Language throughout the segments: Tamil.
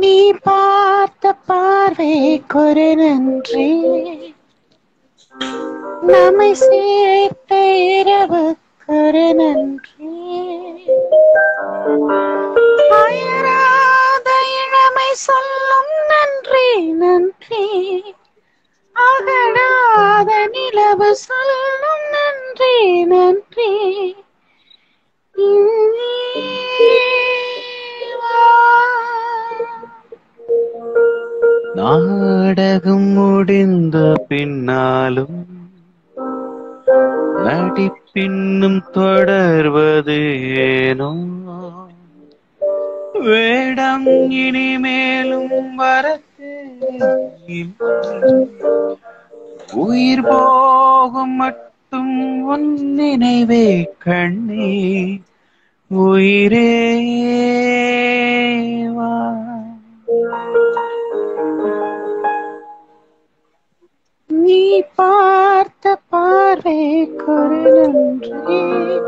நீ பார்த்த பார்வை குறை நன்றி நம்மை சேர்த்த இரவு குறை நன்றி அயராத இளமை சொல்லும் நன்றி நன்றி அகடாத நிலவு சொல்லும் நன்றி நன்றி இங்கே வா. நாடகம் முடிந்த பின்னாலும் நடிப்பின்னும் தொடர்வது ஏனோ வேடம் இனிமேலும் வரத்து உயிர் போகும் மட்டும் உன் நினைவே கண்ணே உயிரே வா நீ பார்த்த பார்வை குறை நன்றி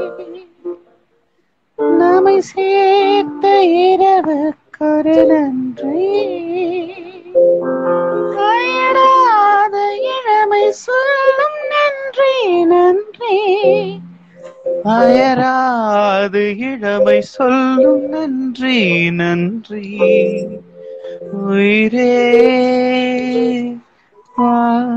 நம்மை சேர்த்த இரவு குறை நன்றி அயராத இளமை சொல்லும் நன்றி நன்றி அயராது இளமை சொல்லும் நன்றி நன்றி உயிரே வா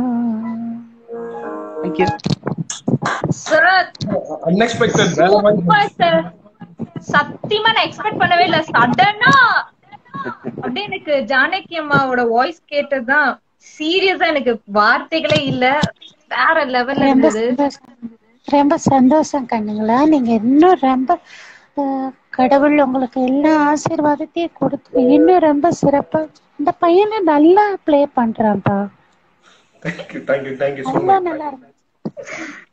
Thank you. சார் அன்எக்ஸ்பெக்டட் வேற மாதிரி சூப்பர் சார் சத்தியமா நான் எக்ஸ்பெக்ட் பண்ணவே இல்ல சடனா அப்படியே எனக்கு ஜானகி அம்மாவோட வாய்ஸ் கேட்டதுதான் சீரியஸா எனக்கு வார்த்தைகளே இல்ல வேற லெவல்ல ரொம்ப இருந்தது சந்தோஷம் ரொம்ப சந்தோஷம் கண்ணுங்களா நீங்க இன்னும் ரொம்ப அஹ், கடவுள் உங்களுக்கு எல்லா ஆசீர்வாதத்தையும் கொடுத்து இன்னும் ரொம்ப சிறப்பா இந்த பையனை நல்லா ப்ளே பண்றான்ப்பா தேங்க்யூ தேங்க்யூ தேங்க்யூ ஸோ ரொம்ப மச் நல்லா இருக்கு